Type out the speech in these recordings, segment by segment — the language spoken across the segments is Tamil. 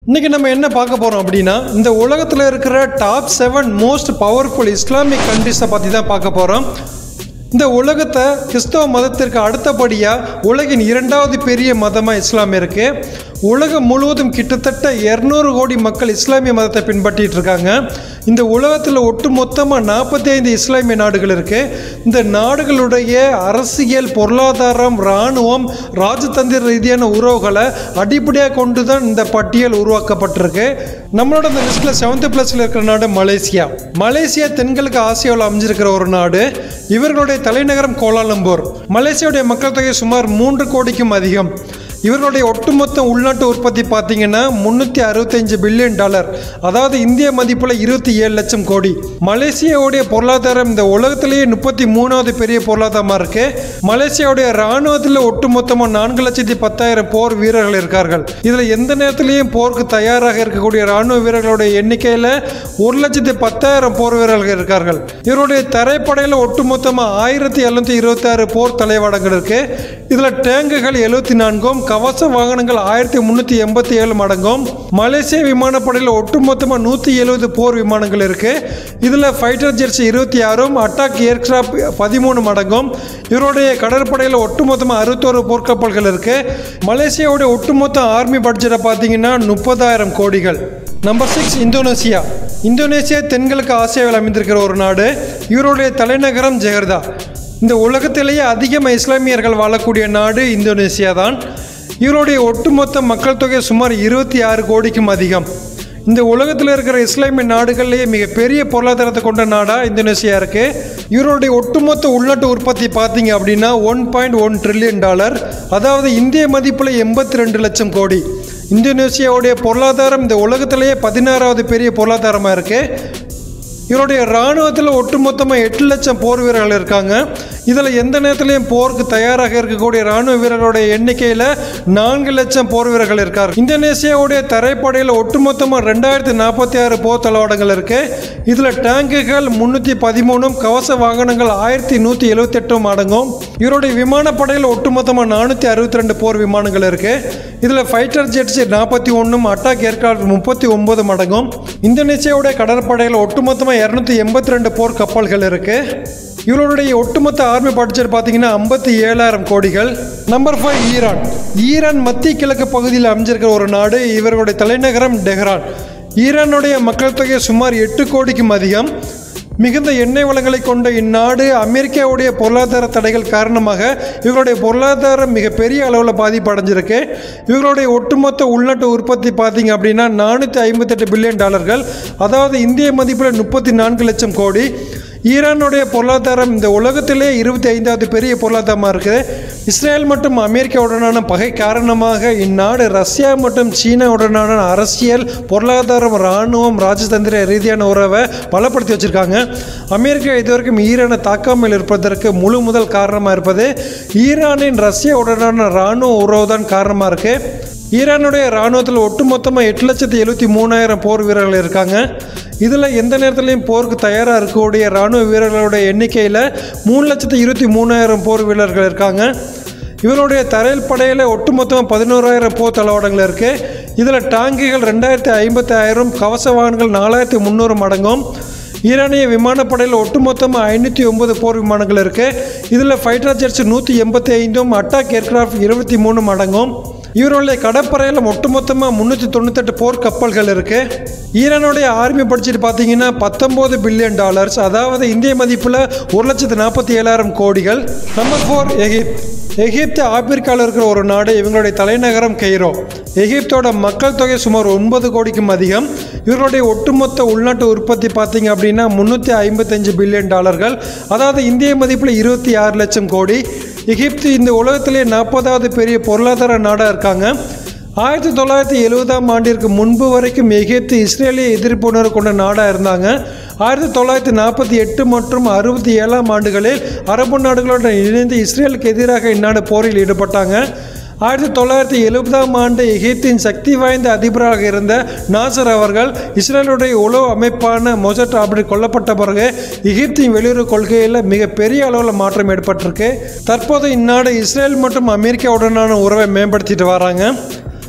இன்றைக்கி நம்ம என்ன பார்க்க போகிறோம் அப்படின்னா இந்த உலகத்தில் இருக்கிற top seven most powerful Islamic கண்ட்ரிஸை பற்றி தான் பார்க்க போகிறோம் இந்த உலகத்தை கிறிஸ்தவ மதத்திற்கு அடுத்தபடியாக உலகின் இரண்டாவது பெரிய மதமாக இஸ்லாம் இருக்குது உலகம் முழுவதும் கிட்டத்தட்ட இரநூறு கோடி மக்கள் இஸ்லாமிய மதத்தை பின்பற்றிட்டு இருக்காங்க இந்த உலகத்தில் ஒட்டு மொத்தமாக நாற்பத்தி ஐந்து இஸ்லாமிய நாடுகள் இருக்குது இந்த நாடுகளுடைய அரசியல் பொருளாதாரம் இராணுவம் ராஜதந்திர ரீதியான உறவுகளை அடிப்படையாக கொண்டு தான் இந்த பட்டியல் உருவாக்கப்பட்டிருக்கு நம்மளோட இந்த லிஸ்ட்டில் செவன்த் பிளஸில் இருக்கிற நாடு மலேசியா மலேசியா தென்கிழக்கு ஆசியாவில் அமைஞ்சிருக்கிற ஒரு நாடு இவர்களுடைய தலைநகரம் கோலாலம்பூர் மலேசியாவுடைய மக்கள் தொகை சுமார் மூன்று கோடிக்கும் அதிகம் இவர்களுடைய ஒட்டுமொத்த உள்நாட்டு உற்பத்தி பார்த்தீங்கன்னா முந்நூற்றி அறுபத்தஞ்சு பில்லியன் டாலர் அதாவது இந்திய மதிப்பில் இருபத்தி ஏழு லட்சம் கோடி மலேசியாவுடைய பொருளாதாரம் இந்த உலகத்திலேயே முப்பத்தி மூணாவது பெரிய பொருளாதாரமாக இருக்கு மலேசியாவுடைய இராணுவத்தில் ஒட்டுமொத்தமாக நான்கு லட்சத்தி பத்தாயிரம் போர் வீரர்கள் இருக்கார்கள் இதில் எந்த நேரத்திலையும் போருக்கு தயாராக இருக்கக்கூடிய இராணுவ வீரர்களுடைய எண்ணிக்கையில் ஒரு லட்சத்தி பத்தாயிரம் போர் வீரர்கள் இருக்கார்கள் இவருடைய தரைப்படையில் ஒட்டுமொத்தமாக ஆயிரத்தி எழுநூத்தி இருபத்தி ஆறு போர் தலைவடங்கள் இருக்கு இதில் டேங்குகள் எழுபத்தி நான்கும் கவச வாகனங்கள் ஆயிரத்தி முந்நூற்றி எண்பத்தி ஏழு மடங்கும் மலேசிய விமானப்படையில் ஒட்டுமொத்தமாக நூற்றி எழுபது போர் விமானங்கள் இருக்கு இதில் ஃபைட்டர் ஜெட்ஸ் இருபத்தி ஆறும் அட்டாக் ஏர்கிராஃப்ட் பதிமூணு மடங்கும் இவருடைய கடற்படையில் ஒட்டுமொத்தமாக அறுபத்தோரு போர்க்கப்பல்கள் இருக்கு மலேசியாவுடைய ஒட்டுமொத்த ஆர்மி பட்ஜெட்டை பார்த்தீங்கன்னா முப்பதாயிரம் கோடிகள் நம்பர் சிக்ஸ் இந்தோனேசியா இந்தோனேசியா தென்கிழக்கு ஆசியாவில் அமைந்திருக்கிற ஒரு நாடு இவருடைய தலைநகரம் ஜெகர்தா இந்த உலகத்திலேயே அதிகமாக இஸ்லாமியர்கள் வாழக்கூடிய நாடு இந்தோனேசியா தான் இவருடைய ஒட்டுமொத்த மக்கள் தொகை சுமார் இருபத்தி ஆறு கோடிக்கும் அதிகம் இந்த உலகத்தில் இருக்கிற இஸ்லாமிய நாடுகள்லேயே மிகப்பெரிய பொருளாதாரத்தை கொண்ட நாடாக இந்தோனேசியா இருக்குது இவருடைய ஒட்டுமொத்த உள்நாட்டு உற்பத்தி பார்த்தீங்க அப்படின்னா one point one trillion dollar அதாவது இந்திய மதிப்பில் எண்பத்தி ரெண்டு லட்சம் கோடி இந்தோனேசியாவுடைய பொருளாதாரம் இந்த உலகத்திலேயே பதினாறாவது பெரிய பொருளாதாரமாக இருக்குது இவருடைய இராணுவத்தில் ஒட்டுமொத்தமாக எட்டு லட்சம் போர் வீரர்கள் இருக்காங்க இதில் எந்த நேரத்திலையும் போருக்கு தயாராக இருக்கக்கூடிய இராணுவ வீரர்களுடைய எண்ணிக்கையில் நான்கு லட்சம் போர் வீரர்கள் இருக்கார் இந்தோனேசியாவுடைய தரைப்படையில் ஒட்டுமொத்தமாக ரெண்டாயிரத்தி நாற்பத்தி ஆறு போர் தளவாடங்கள் இருக்கு இதில் டேங்குகள் முந்நூற்றி பதிமூணும் கவச வாகனங்கள் ஆயிரத்தி நூற்றி எழுபத்தெட்டும் அடங்கும் இவருடைய விமானப்படையில் ஒட்டுமொத்தமாக நானூற்றி அறுபத்தி ரெண்டு போர் விமானங்கள் இருக்கு இதில் ஃபைட்டர் ஜெட்ஸ் நாற்பத்தி ஒன்றும் அட்டாக் ஏர்கிராஃப்ட் முப்பத்தி ஒன்பது மடங்கும் இந்தோனேசியாவுடைய கடற்படையில் ஒட்டுமொத்தமாக இரநூத்தி எண்பத்தி ரெண்டு போர் கப்பல்கள் இருக்குது இவர்களுடைய ஒட்டுமொத்த ஆர்மி பட்ஜெட் பார்த்தீங்கன்னா ஐம்பத்தி ஏழாயிரம் கோடிகள் நம்பர் ஃபைவ் ஈரான் ஈரான் மத்திய கிழக்கு பகுதியில் அமைஞ்சிருக்கிற ஒரு நாடு இவர்களுடைய தலைநகரம் டெஹ்ரான் ஈரானுடைய மக்கள் தொகை சுமார் எட்டு கோடிக்கும் அதிகம் மிகுந்த எண்ணெய் வளங்களை கொண்ட இந்நாடு அமெரிக்காவுடைய பொருளாதார தடைகள் காரணமாக இவர்களுடைய பொருளாதாரம் மிகப்பெரிய அளவில் பாதிப்பு அடைஞ்சிருக்கு இவர்களுடைய ஒட்டுமொத்த உள்நாட்டு உற்பத்தி பார்த்தீங்க அப்படின்னா நானூற்றி ஐம்பத்தெட்டு பில்லியன் டாலர்கள் அதாவது இந்திய மதிப்பில் முப்பத்தி நான்கு லட்சம் கோடி ஈரானுடைய பொருளாதாரம் இந்த இலத்திலே இருபத்தி ஐந்தாவது பெரிய பொருளாதாரமாக இருக்குது இஸ்ரேல் மற்றும் அமெரிக்காவுடனான பகை காரணமாக இந்நாடு ரஷ்யா மற்றும் சீனாவுடனான அரசியல் பொருளாதாரம் இராணுவம் ராஜதந்திர ரீதியான உறவை பலப்படுத்தி வச்சுருக்காங்க அமெரிக்கா இதுவரைக்கும் ஈரானை தாக்காமல் இருப்பதற்கு முழு முதல் காரணமாக இருப்பது ஈரானின் ரஷ்யாவுடனான இராணுவ உறவு தான் காரணமாக இருக்குது ஈரானுடைய இராணுவத்தில் ஒட்டுமொத்தமாக எட்டு லட்சத்தி எழுபத்தி மூணாயிரம் போர் வீரர்கள் இருக்காங்க இதில் எந்த நேரத்துலையும் போருக்கு தயாராக இருக்கக்கூடிய இராணுவ வீரர்களுடைய எண்ணிக்கையில் மூணு லட்சத்தி இருபத்தி மூணாயிரம் போர் வீரர்கள் இருக்காங்க இவருடைய தரையில் படையில் ஒட்டுமொத்தமாக பதினோராயிரம் போர் தளவாடங்கள் இருக்குது இதில் டாங்கிகள் ரெண்டாயிரத்தி ஐம்பத்தி ஆயிரம் கவச வாகனங்கள் நாலாயிரத்தி முந்நூறு மடங்கும் ஈரானிய விமானப்படையில் ஒட்டுமொத்தமாக ஐநூற்றி ஒன்பது போர் விமானங்கள் இருக்குது இதில் ஃபைட்டர் ஜெட்ஸ் நூற்றி எண்பத்தி ஐந்தும் அட்டாக் ஏர்கிராஃப்ட் இருபத்தி மூணு மடங்கும் இவருடைய கடற்படையில் ஒட்டுமொத்தமாக முந்நூற்றி தொண்ணூத்தெட்டு போர் கப்பல்கள் இருக்குது ஈரானுடைய ஆர்மி பட்ஜெட் பார்த்தீங்கன்னா பத்தொம்போது பில்லியன் டாலர்ஸ் அதாவது இந்திய மதிப்பில் ஒரு லட்சத்து நாற்பத்தி ஏழாயிரம் கோடிகள் நம்பர் ஃபோர் எகிப்த் எகிப்து ஆப்பிரிக்காவில் இருக்கிற ஒரு நாடு இவங்களுடைய தலைநகரம் கெய்ரோ எகிப்தோட மக்கள் தொகை சுமார் ஒன்பது கோடிக்கும் அதிகம் இவர்களுடைய ஒட்டுமொத்த உள்நாட்டு உற்பத்தி பார்த்தீங்க அப்படின்னா முந்நூற்றி ஐம்பத்தஞ்சு பில்லியன் டாலர்கள் அதாவது இந்திய மதிப்பில் இருபத்தி ஆறு லட்சம் கோடி எகிப்து இந்த உலகத்திலே நாற்பதாவது பெரிய பொருளாதார நாடாக இருக்காங்க ஆயிரத்தி தொள்ளாயிரத்தி எழுபதாம் ஆண்டிற்கு முன்பு வரைக்கும் எகிப்து இஸ்ரேலிய எதிர்ப்புணர்வு கொண்ட நாடாக இருந்தாங்க ஆயிரத்தி தொள்ளாயிரத்தி நாற்பத்தி எட்டு மற்றும் அறுபத்தி ஏழாம் ஆண்டுகளில் அரபு நாடுகளுடன் இணைந்து இஸ்ரேலுக்கு எதிராக இந்நாடு போரில் ஈடுபட்டாங்க ஆயிரத்தி தொள்ளாயிரத்தி எழுபதாம் ஆண்டு எகிப்தின் சக்தி வாய்ந்த அதிபராக இருந்த நாசர் அவர்கள் இஸ்ரேலுடைய உளவு அமைப்பான மொசட் அப்படி கொல்லப்பட்ட பிறகு எகிப்தின் வெளியுறவு கொள்கையில் மிகப்பெரிய அளவில் மாற்றம் ஏற்பட்டிருக்கு தற்போது இந்நாடு இஸ்ரேல் மற்றும் அமெரிக்காவுடனான உறவை மேம்படுத்திட்டு வராங்க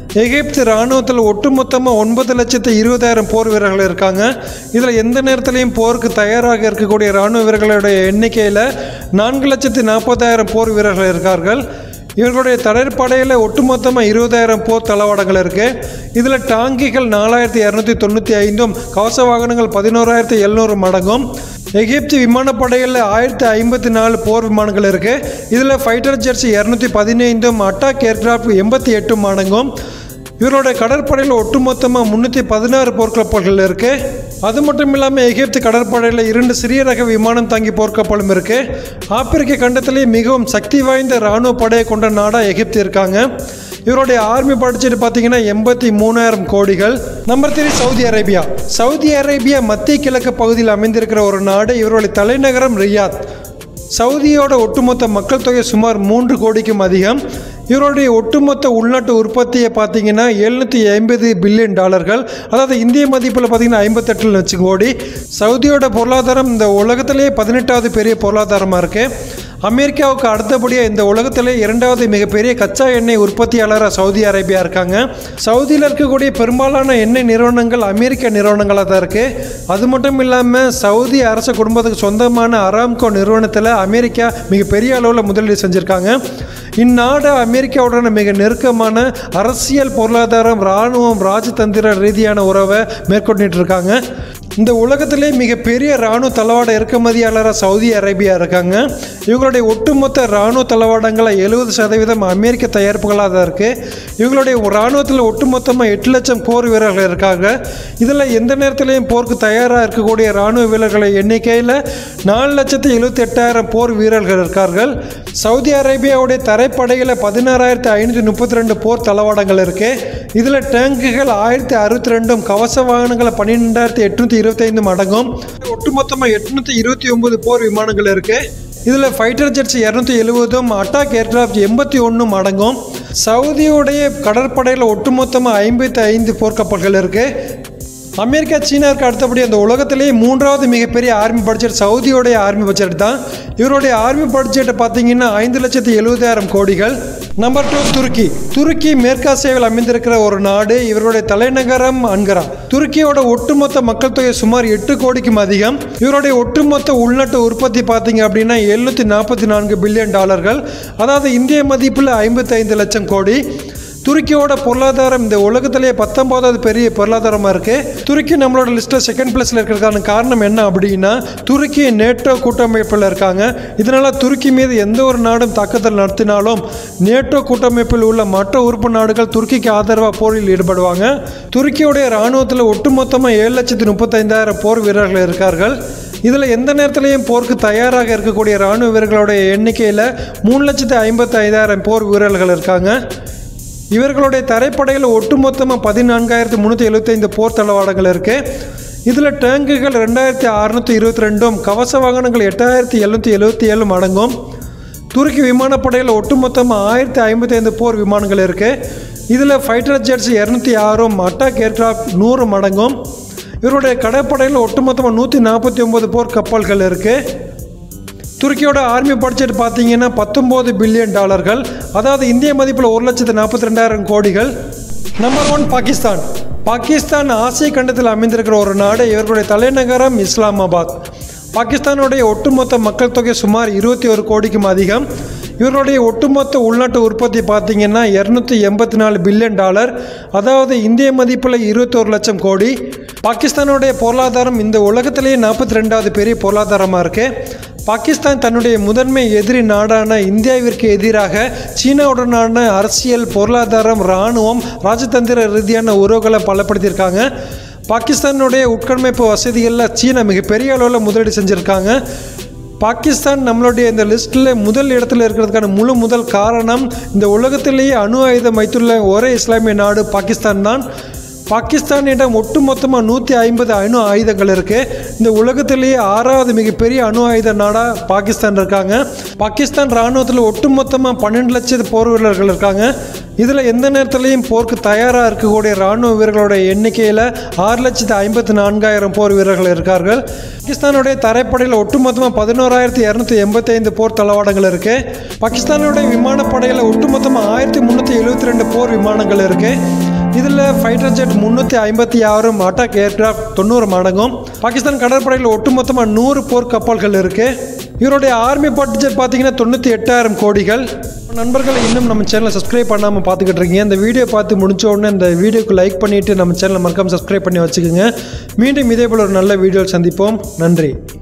எகிப்து இராணுவத்தில் ஒட்டுமொத்தமாக ஒன்பது லட்சத்து இருபதாயிரம் போர் வீரர்கள் இருக்காங்க இதில் எந்த நேரத்திலையும் போருக்கு தயாராக இருக்கக்கூடிய இராணுவ வீரர்களுடைய எண்ணிக்கையில் நான்கு லட்சத்து நாற்பதாயிரம் போர் வீரர்கள் இருக்கார்கள் இவர்களுடைய தடற்படையில் ஒட்டுமொத்தமாக இருபதாயிரம் போர் தளவாடங்கள் இருக்குது இதில் டாங்கிகள் நாலாயிரத்தி இரநூத்தி தொண்ணூற்றி ஐந்தும் கவச வாகனங்கள் பதினோராயிரத்தி எழுநூறு மடங்கும் எகிப்து விமானப்படையில் ஆயிரத்தி ஐம்பத்தி நாலு போர் விமானங்கள் இருக்குது இதில் ஃபைட்டர் ஜெட்ஸ் இரநூத்தி பதினைந்தும் அட்டாக் ஏர்கிராஃப்ட் எண்பத்தி எட்டும் மடங்கும் இவருடைய கடற்படையில் ஒட்டுமொத்தமாக முந்நூற்றி பதினாறு போர்க்கப்பல்கள் இருக்குது அது மட்டும் இல்லாமல் எகிப்து கடற்படையில் இரண்டு சிறிய ரக விமானம் தாங்கி போர்க்கப்பலும் இருக்குது ஆப்பிரிக்க கண்டத்திலே மிகவும் சக்தி வாய்ந்த இராணுவ படையை கொண்ட நாடாக எகிப்து இருக்காங்க இவருடைய ஆர்மி பட்ஜெட் பார்த்தீங்கன்னா எண்பத்தி மூணாயிரம் கோடிகள் number three Saudi Arabia Saudi Arabia மத்திய கிழக்கு பகுதியில் அமைந்திருக்கிற ஒரு நாடு இவருடைய தலைநகரம் ரியாத் சவுதியோட ஒட்டுமொத்த மக்கள் தொகை சுமார் மூன்று கோடிக்கும் அதிகம் இவருடைய ஒட்டுமொத்த உள்நாட்டு உற்பத்தியை பார்த்தீங்கன்னா எழுநூற்றி ஐம்பது பில்லியன் டாலர்கள் அதாவது இந்திய மதிப்பில் பார்த்தீங்கன்னா ஐம்பத்தெட்டு லட்சம் கோடி சவுதியோட பொருளாதாரம் இந்த உலகத்திலேயே பதினெட்டாவது பெரிய பொருளாதாரமாக இருக்குது அமெரிக்காவுக்கு அடுத்தபடியாக இந்த உலகத்திலே இரண்டாவது மிகப்பெரிய கச்சா எண்ணெய் உற்பத்தியாளராக சவுதி அரேபியா இருக்காங்க சவுதியில் இருக்கக்கூடிய பெரும்பாலான எண்ணெய் நிறுவனங்கள் அமெரிக்க நிறுவனங்களாக தான் இருக்குது அது மட்டும் இல்லாமல் சவுதி அரச குடும்பத்துக்கு சொந்தமான அராம்கோ நிறுவனத்தில் அமெரிக்கா மிகப்பெரிய அளவில் முதலீடு செஞ்சுருக்காங்க இந்நாடு அமெரிக்காவுடன் மிக நெருக்கமான அரசியல் பொருளாதாரம் இராணுவம் ராஜதந்திர ரீதியான உறவை மேற்கொண்டுட்டு இருக்காங்க இந்த உலகத்திலே மிகப்பெரிய இராணுவ தளவாட இறக்குமதியாளராக சவுதி அரேபியா இருக்காங்க இவங்களுடைய ஒட்டுமொத்த இராணுவ தளவாடங்களை எழுபது சதவீதம் அமெரிக்க தயாரிப்புகளாக தான் இருக்குது இவங்களுடைய இராணுவத்தில் ஒட்டுமொத்தமாக எட்டு லட்சம் போர் வீரர்கள் இருக்காங்க இதில் எந்த நேரத்திலையும் போருக்கு தயாராக இருக்கக்கூடிய இராணுவ வீரர்களை எண்ணிக்கையில் நாலு லட்சத்து எழுபத்தி எட்டாயிரம் போர் வீரர்கள் இருக்கார்கள் சவுதி அரேபியாவுடைய தரைப்படையில் பதினாறாயிரத்தி ஐநூற்றி முப்பத்தி ரெண்டு போர் தளவாடங்கள் இருக்குது இதில் டேங்குகள் ஆயிரத்தி அறுபத்தி ரெண்டும் கவச வாகனங்களை பன்னிரெண்டாயிரத்தி எட்நூற்றி இருபத்தைந்தும் அடங்கும் ஒட்டுமொத்தமாக எட்நூற்றி இருபத்தி ஒன்பது போர் விமானங்கள் இருக்குது இதில் ஃபைட்டர் ஜெட்ஸ் இரநூத்தி எழுபதும் அட்டாக் ஏர்கிராஃப்ட் எண்பத்தி ஒன்றும் அடங்கும் சவுதியுடைய கடற்படையில் ஒட்டுமொத்தமாக ஐம்பத்தி ஐந்து போர்க்கப்பல்கள் இருக்குது அமெரிக்கா சீனாவுக்கு அடுத்தபடி அந்த உலகத்திலேயே மூன்றாவது மிகப்பெரிய ஆர்மி பட்ஜெட் சவுதியோடைய ஆர்மி பட்ஜெட் தான் இவருடைய ஆர்மி பட்ஜெட்டை பார்த்தீங்கன்னா ஐந்து லட்சத்தி எழுபதாயிரம் கோடிகள் நம்பர் டூ துருக்கி துருக்கி மேற்காசியாவில் அமைந்திருக்கிற ஒரு நாடு இவருடைய தலைநகரம் அன்கரா துருக்கியோட ஒட்டுமொத்த மக்கள் தொகை சுமார் எட்டு கோடிக்கும் அதிகம் இவருடைய ஒட்டுமொத்த உள்நாட்டு உற்பத்தி பார்த்தீங்க அப்படின்னா எழுநூற்றி நாற்பத்தி நான்கு பில்லியன் டாலர்கள் அதாவது இந்திய மதிப்பில் ஐம்பத்தி ஐந்து லட்சம் கோடி துருக்கியோட பொருளாதாரம் இந்த உலகத்திலேயே பத்தொன்பதாவது பெரிய பொருளாதாரமாக இருக்குது துருக்கி நம்மளோட லிஸ்ட்டில் செகண்ட் பிளேஸில் இருக்கிறதுக்கான காரணம் என்ன அப்படின்னா துருக்கி நேட்டோ கூட்டமைப்பில் இருக்காங்க இதனால் துருக்கி மீது எந்த ஒரு நாடும் தாக்குதல் நடத்தினாலும் நேட்டோ கூட்டமைப்பில் உள்ள மற்ற உறுப்பு நாடுகள் துருக்கிக்கு ஆதரவாக போரில் ஈடுபடுவாங்க துருக்கியோடைய இராணுவத்தில் ஒட்டுமொத்தமாக ஏழு லட்சத்தி முப்பத்தைந்தாயிரம் போர் வீரர்கள் இருக்கார்கள் இதில் எந்த நேரத்திலையும் போருக்கு தயாராக இருக்கக்கூடிய இராணுவ வீரர்களுடைய எண்ணிக்கையில் மூணு லட்சத்தி ஐம்பத்தி ஐந்தாயிரம் போர் வீரர்கள் இருக்காங்க இவர்களுடைய தரைப்படையில் ஒட்டுமொத்தமாக பதினான்காயிரத்தி முந்நூற்றி எழுபத்தைந்து போர் தளவாடங்கள் இருக்குது இதில் டேங்குகள் ரெண்டாயிரத்தி அறநூற்றி இருபத்தி ரெண்டும் கவச வாகனங்கள் எட்டாயிரத்தி எழுநூற்றி எழுபத்தி ஏழும் அடங்கும் துருக்கி விமானப்படையில் ஒட்டுமொத்தமாக ஆயிரத்தி ஐம்பத்தி ஐந்து போர் விமானங்கள் இருக்குது இதில் ஃபைட்டர் ஜெட்ஸ் இரநூத்தி ஆறும் அட்டாக் ஏர்கிராஃப்ட் நூறும் அடங்கும் இவருடைய கடற்படையில் ஒட்டுமொத்தமாக நூற்றி நாற்பத்தி ஒம்பது போர் கப்பல்கள் இருக்குது துருக்கியோட ஆர்மி பட்ஜெட் பார்த்தீங்கன்னா பத்தொம்போது பில்லியன் டாலர்கள் அதாவது இந்திய மதிப்பில் ஒரு லட்சத்து நாற்பத்தி ரெண்டாயிரம் கோடிகள் நம்பர் ஒன் பாகிஸ்தான் பாகிஸ்தான் ஆசிய கண்டத்தில் அமைந்திருக்கிற ஒரு நாடு இவர்களுடைய தலைநகரம் இஸ்லாமாபாத் பாகிஸ்தானுடைய ஒட்டுமொத்த மக்கள் தொகை சுமார் இருபத்தி ஒரு கோடிக்கும் அதிகம் இவருடைய ஒட்டுமொத்த உள்நாட்டு உற்பத்தி பார்த்தீங்கன்னா இரநூத்தி எண்பத்தி நாலு பில்லியன் டாலர் அதாவது இந்திய மதிப்பில் இருபத்தோரு லட்சம் கோடி பாகிஸ்தானுடைய பொருளாதாரம் இந்த உலகத்திலேயே நாற்பத்தி ரெண்டாவது பெரிய பொருளாதாரமாக இருக்குது பாகிஸ்தான் தன்னுடைய முதன்மை எதிரி நாடான இந்தியாவிற்கு எதிராக சீனாவுடனான அரசியல் பொருளாதாரம் இராணுவம் ராஜதந்திர ரீதியான உறவுகளை பலப்படுத்தியிருக்காங்க பாகிஸ்தானுடைய உட்கட்டமைப்பு வசதிகளில் சீனா மிகப்பெரிய அளவில் முதலீடு செஞ்சுருக்காங்க பாகிஸ்தான் நம்மளுடைய இந்த லிஸ்ட்டில் முதல் இடத்துல இருக்கிறதுக்கான முழு முதல் காரணம் இந்த உலகத்திலேயே அணு ஆயுதம் வைத்துள்ள ஒரே இஸ்லாமிய நாடு பாகிஸ்தான் தான் பாகிஸ்தானிடம் ஒட்டுமொத்தமாக நூற்றி ஐம்பது அணு ஆயுதங்கள் இருக்குது இந்த உலகத்திலேயே ஆறாவது மிகப்பெரிய அணு ஆயுத நாடாக பாகிஸ்தான் இருக்காங்க பாகிஸ்தான் இராணுவத்தில் ஒட்டுமொத்தமாக பன்னெண்டு லட்சம் போர் வீரர்கள் இருக்காங்க இதில் எந்த நேரத்துலையும் போருக்கு தயாராக இருக்கக்கூடிய இராணுவ வீரர்களோட எண்ணிக்கையில் ஆறு லட்சத்து ஐம்பத்தி நான்காயிரம் போர் வீரர்கள் இருக்கார்கள் பாகிஸ்தானுடைய தரைப்படையில் ஒட்டுமொத்தமாக பதினோராயிரத்தி இரநூத்தி எண்பத்தைந்து போர் தளவாடங்கள் இருக்குது பாகிஸ்தானுடைய விமானப்படையில் ஒட்டுமொத்தமாக ஆயிரத்தி முந்நூற்றி எழுபத்தி ரெண்டு போர் விமானங்கள் இருக்குது இதில் ஃபைட்டர் ஜெட் முந்நூற்றி ஐம்பத்தி ஆறும் அட்டாக் ஏர்கிராஃப்ட் தொண்ணூறு மடங்கும் பாகிஸ்தான் கடற்படையில் ஒட்டுமொத்தமாக நூறு போர் கப்பல்கள் இருக்குது இவருடைய ஆர்மி பட்ஜெட் பார்த்தீங்கன்னா தொண்ணூற்றி எட்டாயிரம் கோடிகள் நண்பர்கள் இன்னும் நம்ம சேனலை சப்ஸ்கிரைப் பண்ணாமல் பார்த்துக்கிட்டு இருக்கீங்க இந்த வீடியோ பார்த்து முடிச்ச உடனே இந்த வீடியோக்கு லைக் பண்ணிவிட்டு நம்ம சேனலை மறக்காமல் சப்ஸ்கிரைப் பண்ணி வச்சுக்கோங்க மீண்டும் இதே போல் ஒரு நல்ல வீடியோ சந்திப்போம் நன்றி